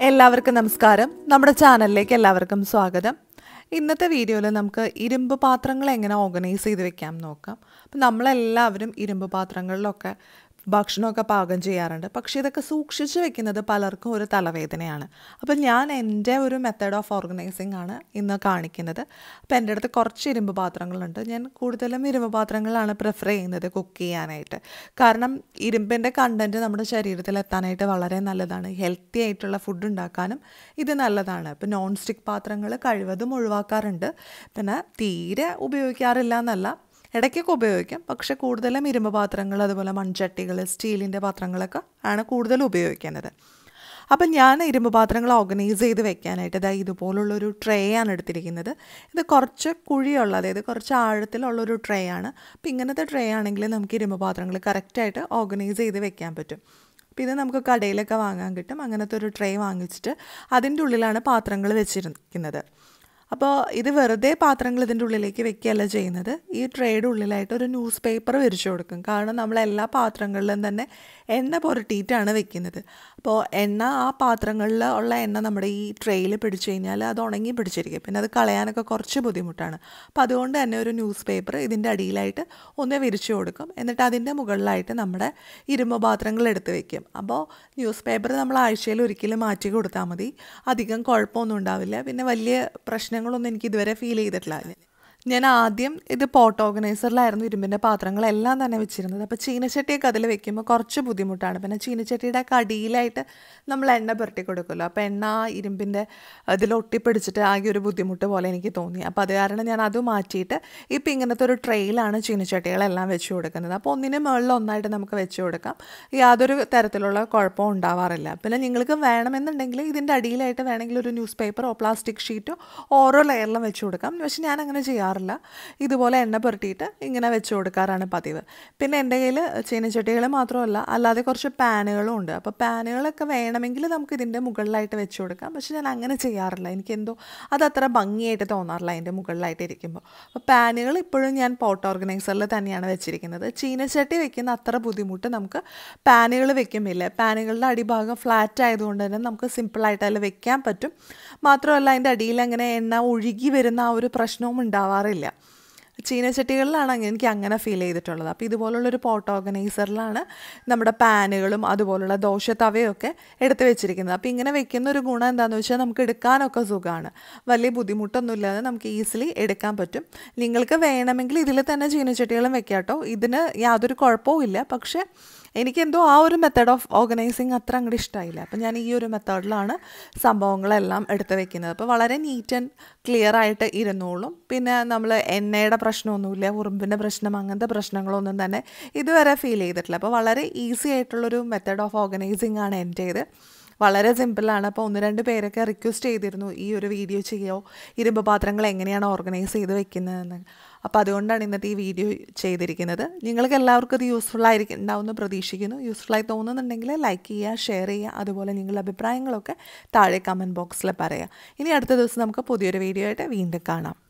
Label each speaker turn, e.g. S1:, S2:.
S1: എല്ലാവർക്കും നമസ്കാരം നമ്മുടെ ചാനലിലേക്ക് എല്ലാവർക്കും സ്വാഗതം ഇന്നത്തെ വീഡിയോയിൽ നമുക്ക് ഇരുമ്പ് പാത്രങ്ങൾ എങ്ങനെ ഓർഗനൈസ് ചെയ്ത് വെക്കാം എന്ന് നോക്കാം അപ്പം നമ്മളെല്ലാവരും ഇരുമ്പ് പാത്രങ്ങളിലൊക്കെ ഭക്ഷണമൊക്കെ പാകം ചെയ്യാറുണ്ട് പക്ഷേ ഇതൊക്കെ സൂക്ഷിച്ച് വെക്കുന്നത് പലർക്കും ഒരു തലവേദനയാണ് അപ്പം ഞാൻ എൻ്റെ ഒരു മെത്തേഡ് ഓഫ് ഓർഗനൈസിങ് ആണ് ഇന്ന് കാണിക്കുന്നത് അപ്പോൾ എൻ്റെ അടുത്ത് കുറച്ച് ഇരുമ്പ് പാത്രങ്ങളുണ്ട് ഞാൻ കൂടുതലും ഇരുമ്പ് പാത്രങ്ങളാണ് പ്രിഫർ ചെയ്യുന്നത് കുക്ക് ചെയ്യാനായിട്ട് കാരണം ഇരുമ്പിൻ്റെ കണ്ടൻറ്റ് നമ്മുടെ ശരീരത്തിൽ എത്താനായിട്ട് വളരെ നല്ലതാണ് ഹെൽത്തി ആയിട്ടുള്ള ഫുഡ് ഉണ്ടാക്കാനും ഇത് നല്ലതാണ് ഇപ്പം നോൺ സ്റ്റിക്ക് പാത്രങ്ങൾ കഴിവതും ഒഴിവാക്കാറുണ്ട് പിന്നെ തീരെ ഉപയോഗിക്കാറില്ല എന്നല്ല ഇടയ്ക്കൊക്കെ ഉപയോഗിക്കാം പക്ഷെ കൂടുതലും ഇരുമ്പ് പാത്രങ്ങൾ അതുപോലെ മൺചട്ടികൾ സ്റ്റീലിൻ്റെ പാത്രങ്ങളൊക്കെ ആണ് കൂടുതൽ ഉപയോഗിക്കുന്നത് അപ്പം ഞാൻ ഇരുമ്പ് പാത്രങ്ങൾ ഓർഗനൈസ് ചെയ്ത് വെക്കാനായിട്ട് ഇതാ ഇതുപോലുള്ളൊരു ട്രേ ആണ് എടുത്തിരിക്കുന്നത് ഇത് കുറച്ച് കുഴിയുള്ള അതായത് കുറച്ച് ആഴത്തിലുള്ളൊരു ട്രേ ആണ് അപ്പം ഇങ്ങനത്തെ ട്രേ ആണെങ്കിൽ നമുക്ക് ഇരുമ്പ് പാത്രങ്ങൾ കറക്റ്റായിട്ട് ഓർഗനൈസ് ചെയ്ത് വെക്കാൻ പറ്റും അപ്പോൾ ഇത് നമുക്ക് കടയിലൊക്കെ വാങ്ങാൻ കിട്ടും അങ്ങനത്തെ ഒരു ട്രേ വാങ്ങിച്ചിട്ട് അതിൻ്റെ ഉള്ളിലാണ് പാത്രങ്ങൾ വെച്ചിരിക്കുന്നത് അപ്പോൾ ഇത് വെറുതെ പാത്രങ്ങൾ ഇതിൻ്റെ ഉള്ളിലേക്ക് വെക്കുകയല്ല ചെയ്യുന്നത് ഈ ട്രേയുടെ ഉള്ളിലായിട്ട് ഒരു ന്യൂസ് പേപ്പർ വിരിച്ചു കൊടുക്കും കാരണം നമ്മൾ എല്ലാ പാത്രങ്ങളിലും തന്നെ എണ്ണ പുരട്ടിയിട്ടാണ് വെക്കുന്നത് അപ്പോൾ എണ്ണ ആ പാത്രങ്ങളിൽ ഉള്ള എണ്ണ നമ്മുടെ ഈ ട്രേയിൽ പിടിച്ചു കഴിഞ്ഞാൽ അത് ഉണങ്ങി പിടിച്ചിരിക്കും പിന്നെ അത് കളയാനൊക്കെ കുറച്ച് ബുദ്ധിമുട്ടാണ് അപ്പോൾ അതുകൊണ്ട് തന്നെ ഒരു ന്യൂസ് പേപ്പർ ഇതിൻ്റെ അടിയിലായിട്ട് ഒന്ന് വിരിച്ചു കൊടുക്കും എന്നിട്ട് അതിൻ്റെ മുകളിലായിട്ട് നമ്മുടെ ഇരുമ്പ് പാത്രങ്ങൾ എടുത്ത് വെക്കും അപ്പോൾ ന്യൂസ് പേപ്പർ നമ്മൾ ആഴ്ചയിൽ ഒരിക്കലും മാറ്റി കൊടുത്താൽ മതി അധികം കുഴപ്പമൊന്നും ഉണ്ടാവില്ല പിന്നെ വലിയ പ്രശ്നങ്ങളൊന്നും എനിക്ക് ഇതുവരെ ഫീൽ ചെയ്തിട്ടില്ല ഞാൻ ആദ്യം ഇത് പോട്ട് ഓർഗനൈസറിലായിരുന്നു ഇരുമ്പിൻ്റെ പാത്രങ്ങളെല്ലാം തന്നെ വെച്ചിരുന്നത് അപ്പോൾ ചീനച്ചട്ടിയൊക്കെ അതിൽ വെക്കുമ്പോൾ കുറച്ച് ബുദ്ധിമുട്ടാണ് പിന്നെ ചീനച്ചട്ടിയുടെ കടിയിലായിട്ട് നമ്മൾ എണ്ണ പുരട്ടി കൊടുക്കുമല്ലോ അപ്പോൾ എണ്ണ ആ ഇരുമ്പിൻ്റെ അതിൽ ഒട്ടിപ്പിടിച്ചിട്ട് ആകെ ഒരു ബുദ്ധിമുട്ട് പോലെ എനിക്ക് തോന്നി അപ്പോൾ അത് കാരണം ഞാൻ അത് മാറ്റിയിട്ട് ഇപ്പം ഇങ്ങനത്തെ ഒരു ട്രെയിലാണ് ചീനച്ചട്ടികളെല്ലാം വെച്ച് കൊടുക്കുന്നത് അപ്പോൾ ഒന്നിന് മുകളിൽ ഒന്നായിട്ട് നമുക്ക് വെച്ച് കൊടുക്കാം യാതൊരു തരത്തിലുള്ള കുഴപ്പവും ഉണ്ടാവാറില്ല പിന്നെ നിങ്ങൾക്ക് വേണമെന്നുണ്ടെങ്കിൽ ഇതിൻ്റെ അടിയിലായിട്ട് വേണമെങ്കിൽ ഒരു ന്യൂസ് പേപ്പറോ പ്ലാസ്റ്റിക് ഷീറ്റോ ഓരോ ലെയറിലും വെച്ച് കൊടുക്കാം പക്ഷെ ഞാൻ അങ്ങനെ ചെയ്യാറില്ല ഇതുപോലെ എണ്ണ പുരട്ടിയിട്ട് ഇങ്ങനെ വെച്ച് കൊടുക്കാറാണ് പതിവ് പിന്നെ എൻ്റെ കയ്യിൽ ചീനച്ചട്ടികൾ മാത്രമല്ല അല്ലാതെ കുറച്ച് പാനുകളും ഉണ്ട് അപ്പോൾ പാനുകളൊക്കെ വേണമെങ്കിൽ നമുക്ക് ഇതിൻ്റെ മുകളിലായിട്ട് വെച്ച് കൊടുക്കാം പക്ഷെ ഞാൻ അങ്ങനെ ചെയ്യാറില്ല എനിക്കെന്തോ അതത്ര ഭംഗിയായിട്ട് തോന്നാറില്ല അതിൻ്റെ മുകളിലായിട്ട് ഇരിക്കുമ്പോൾ അപ്പോൾ പാനുകൾ ഇപ്പോഴും ഞാൻ പോട്ട് ഓർഗനൈസറിൽ തന്നെയാണ് വെച്ചിരിക്കുന്നത് ചീനച്ചട്ടി വെക്കുന്ന അത്ര ബുദ്ധിമുട്ട് നമുക്ക് പാനുകൾ വെക്കുമില്ല പാനുകളുടെ അടിഭാഗം ഫ്ലാറ്റ് ആയതുകൊണ്ട് തന്നെ നമുക്ക് സിമ്പിളായിട്ട് അതിൽ വെക്കാൻ പറ്റും മാത്രമല്ല അതിൻ്റെ അടിയിൽ അങ്ങനെ എണ്ണ ഒഴുകി വരുന്ന ആ ഒരു പ്രശ്നവും ഉണ്ടാവാറില്ല ചീനച്ചട്ടികളിലാണ് അങ്ങനെ എനിക്ക് അങ്ങനെ ഫീൽ ചെയ്തിട്ടുള്ളത് അപ്പോൾ ഇതുപോലുള്ളൊരു പോട്ട് ഓർഗനൈസറിലാണ് നമ്മുടെ പാനുകളും അതുപോലുള്ള ദോശത്തവയൊക്കെ എടുത്ത് വെച്ചിരിക്കുന്നത് അപ്പോൾ ഇങ്ങനെ വെക്കുന്ന ഒരു ഗുണം എന്താണെന്ന് വെച്ചാൽ നമുക്ക് എടുക്കാനൊക്കെ സുഖമാണ് വലിയ ബുദ്ധിമുട്ടൊന്നുമില്ലാതെ നമുക്ക് ഈസിലി എടുക്കാൻ പറ്റും നിങ്ങൾക്ക് വേണമെങ്കിൽ ഇതിൽ തന്നെ ചീനച്ചട്ടികളും വെക്കാം കേട്ടോ ഇതിന് യാതൊരു കുഴപ്പവും ഇല്ല പക്ഷേ എനിക്കെന്തോ ആ ഒരു മെത്തേഡ് ഓഫ് ഓർഗനൈസിങ് അത്ര അങ്ങോട്ട് ഇഷ്ടമായില്ല അപ്പം ഞാൻ ഈ ഒരു മെത്തേഡിലാണ് സംഭവങ്ങളെല്ലാം എടുത്ത് വെക്കുന്നത് അപ്പോൾ വളരെ നീറ്റ് ആൻഡ് ക്ലിയർ ആയിട്ട് ഇരുന്നോളും പിന്നെ നമ്മൾ എണ്ണയുടെ പ്രശ്നമൊന്നുമില്ല ഉറുമ്പിൻ്റെ പ്രശ്നം അങ്ങനത്തെ പ്രശ്നങ്ങളൊന്നും തന്നെ ഇതുവരെ ഫീൽ ചെയ്തിട്ടില്ല അപ്പോൾ വളരെ ഈസി ആയിട്ടുള്ളൊരു മെത്തേഡ് ഓഫ് ഓർഗനൈസിങ് ആണ് എൻ്റേത് വളരെ സിമ്പിളാണ് അപ്പോൾ ഒന്ന് രണ്ട് പേരൊക്കെ റിക്വസ്റ്റ് ചെയ്തിരുന്നു ഈ ഒരു വീഡിയോ ചെയ്യോ ഇരുമ്പ് പാത്രങ്ങൾ എങ്ങനെയാണ് ഓർഗനൈസ് ചെയ്ത് വെക്കുന്നതെന്ന് അപ്പോൾ അതുകൊണ്ടാണ് ഇന്നത്തെ ഈ വീഡിയോ ചെയ്തിരിക്കുന്നത് നിങ്ങൾക്ക് എല്ലാവർക്കും ഇത് യൂസ്ഫുൾ ആയിരിക്കും ഉണ്ടാവുമെന്ന് പ്രതീക്ഷിക്കുന്നു യൂസ്ഫുൾ ആയി തോന്നുന്നുണ്ടെങ്കിൽ ലൈക്ക് ചെയ്യുക ഷെയർ ചെയ്യുക അതുപോലെ നിങ്ങളുടെ അഭിപ്രായങ്ങളൊക്കെ താഴെ കമൻറ്റ് ബോക്സിൽ പറയുക ഇനി അടുത്ത ദിവസം നമുക്ക് പുതിയൊരു വീഡിയോ ആയിട്ട് വീണ്ടും കാണാം